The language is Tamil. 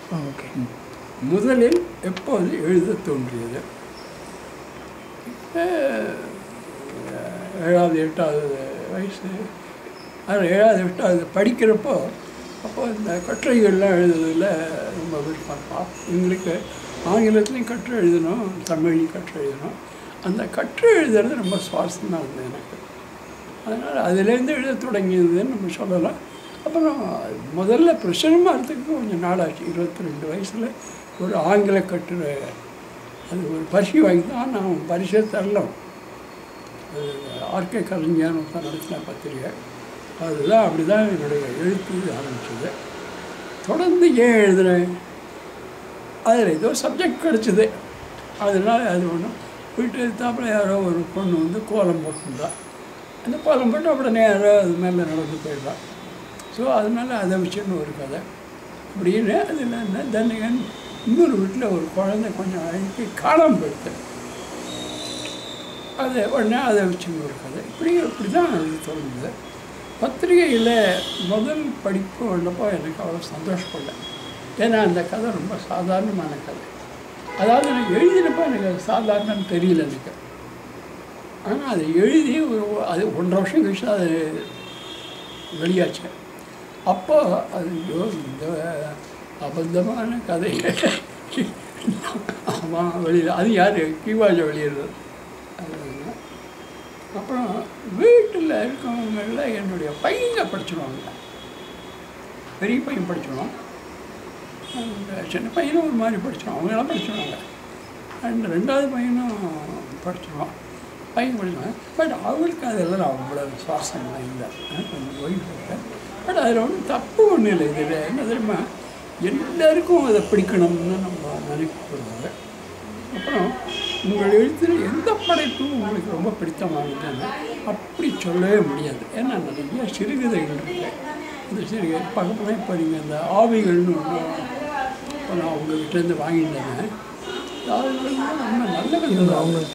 ஓகே முதலில் எப்போது எழுத தோன்றியது அஹ், ஏழாவது எட்டாவது வயசு அது ஏழாவது எட்டாவது படிக்கிறப்போ அப்போ இந்த கட்டுரைகள்லாம் எழுதுறதுல ரொம்ப விருப்பம் எங்களுக்கு ஆங்கிலத்துலேயும் கட்டுரை எழுதணும் தமிழ்லையும் கட்டுரை எழுதணும் அந்த கட்டுரை எழுதுறது ரொம்ப சுவாரஸ்யமாக இருந்தது எனக்கு அதனால் அதுலேருந்து எழுத தொடங்கியதுன்னு நம்ம சொல்லலாம் அப்புறம் முதல்ல பிரசனமாகிறதுக்கு கொஞ்சம் நாளாச்சு இருபத்தி ரெண்டு வயசில் ஒரு ஆங்கில கட்டுரை அது ஒரு பரிசு வாங்கி தான் நான் பரிசை தரலாம் அது ஆர்கே கலைஞர் ஒருத்தன் நடத்தின பத்திரிகை அதுதான் அப்படி தான் என்னுடைய எழுத்து ஆரம்பிச்சது தொடர்ந்து ஏன் எழுதுனேன் அதில் ஏதோ சப்ஜெக்ட் கிடச்சிது அதனால் அது ஒன்றும் வீட்டு எத்தாப்புல யாரோ ஒரு பொண்ணு வந்து கோலம் போட்டிருந்தா அந்த கோலம் போட்டு உடனே யாரோ அது மேலே நடந்து போயிடலாம் ஸோ அதனால அதை வச்சுன்னு ஒரு கதை அப்படின்னு அதில் என்ன தன்னிகன் இன்னொரு வீட்டில் ஒரு குழந்தை கொஞ்சம் அழுக்கி காணாமல் போயிடுது அது உடனே அதை வச்சுன்னு ஒரு கதை இப்படி இப்படி தான் அது தொடங்குது பத்திரிகையில் முதல் படிப்பு வந்தப்போ எனக்கு அவ்வளோ சந்தோஷப்படல ஏன்னா அந்த கதை ரொம்ப சாதாரணமான கதை அதாவது நான் எழுதினப்போ எனக்கு அது சாதாரணன்னு தெரியல எனக்கு ஆனால் அதை எழுதி ஒரு அது ஒன்றரை வருஷம் கழிச்சு அது வெளியாச்சு அப்போ அது ஐயோ இந்த அபத்தமான கதை ஆமாம் வெளியில் அது யார் கீவாஜ வெளியிடுறது அது அப்புறம் வீட்டில் இருக்கவங்கள என்னுடைய பையங்க படிச்சிடுவாங்க பெரிய பையன் படிச்சிடுவான் அந்த சின்ன பையனும் ஒரு மாதிரி படிச்சிடுவான் அவங்களாம் படிச்சிடுவாங்க அண்ட் ரெண்டாவது பையனும் படிச்சிடுவான் பையன் படிச்சுவான் பட் அவருக்கு அதெல்லாம் அவ்வளோ சுவாசம்லாம் இல்லை அஹ் கொஞ்சம் ஓய்வு பட் அதில் ஒன்றும் தப்பு ஒன்றும் இல்லை இதில் என்ன தெரியுமா எல்லாருக்கும் அதை பிடிக்கணும்னு நம்ம நினைக்கப்படுவாங்க அப்புறம் உங்கள் எழுத்தில் எந்த படைப்பும் உங்களுக்கு ரொம்ப பிடித்தமானதுன்னு அப்படி சொல்லவே முடியாது ஏன்னா நிறைய சிறுகதைகள் இருக்கு இந்த சிறுகதை பக்கத்தில் இப்போ நீங்கள் இந்த ஆவிகள்னு ஒன்று இப்போ நான் உங்கள்கிட்டேருந்து வாங்கிட்டேன் அது ரொம்ப நல்ல கதை தான். அவங்க